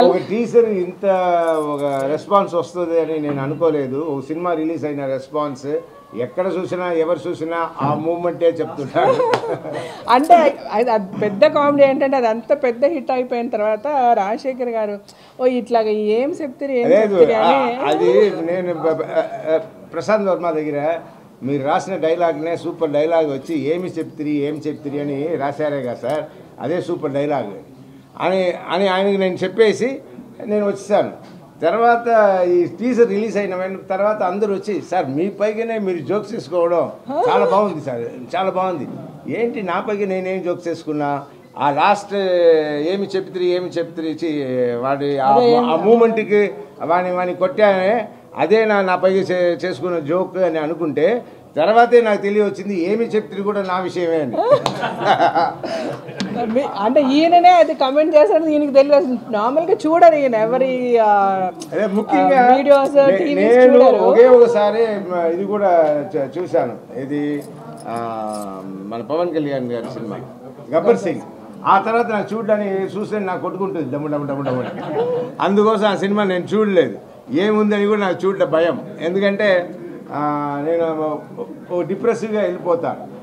ఒక టీజర్ ఇంత ఒక రెస్పాన్స్ వస్తుంది అని నేను అనుకోలేదు ఒక సినిమా రిలీజ్ అయిన రెస్పాన్స్ ఎక్కడ చూసినా ఎవరు చూసినా ఆ మూమెంటే చెప్తుంటారు అంటే అది అది పెద్ద కామెడీ ఏంటంటే అది అంత పెద్ద హిట్ అయిపోయిన తర్వాత రాజశేఖర్ గారు ఓ ఇట్లాగా ఏం చెప్తారు ఏం లేదు చెప్తారు ఆ- అని అది నేను బ- బ- ఆ, ప్రశాంత్ వర్మ దగ్గర మీరు రాసిన డైలాగ్నే సూపర్ డైలాగ్ వచ్చి ఏమి చెప్తిరి ఏం చెప్తిరి అని రాశారే కదా సార్ అదే సూపర్ డైలాగ్ అని అని ఆయనకి నేను చెప్పేసి నేను వచ్చేసాను తర్వాత ఈ టీజర్ రిలీజ్ అయిన వెంట- తర్వాత అందరూ వచ్చి సార్ మీ పైగానే మీరు జోక్స్ చేసుకోవడం చాలా బాగుంది సార్ చాలా బాగుంది ఏంటి నా పైకి నేనేం జోక్స్ చేసుకున్నా ఆ లాస్ట్ ఏమి చెప్తిరి ఏమి చెప్తిరి చి, వాడి ఆ- ఆ మూమెంట్కి వాని వాని కొట్టానే అదే నా నా పైకి చే- చేసుకున్న జోక్ అని అనుకుంటే తర్వాతే నాకు తెలియవచ్చింది ఏమి చెప్తిరి కూడా నా విషయమే అని మీ- అంటే ఈయననే అది కమెంట్ చేశారు ఈయనకి తెలియదు నార్మల్గా చూడరు ఈయన ఎవరి ఆ, అదే ముఖ్యంగా ఆ, videos, నే- TVs నేను చూడరు. ఒకే ఒకసారి మ- ఇది కూడా చ- చూశాను ఇది ఆ, మన పవన్ కళ్యాణ్ గారి సినిమా గబ్బర్ సింగ్ ఆ తర్వాత నాకు చూడడానికి చూస్తే నాకు కొట్టుకుంటుంది డమ్ము డమ్ము డమ్ము డమ్ము అని. అందుకోసం ఆ సినిమా నేను చూడలేదు ఏముందని కూడా నాకు చూడటం భయం ఎందుకంటే ఆ, నేను ఓ డిప్రెసివ్గా వెళ్ళిపోతాను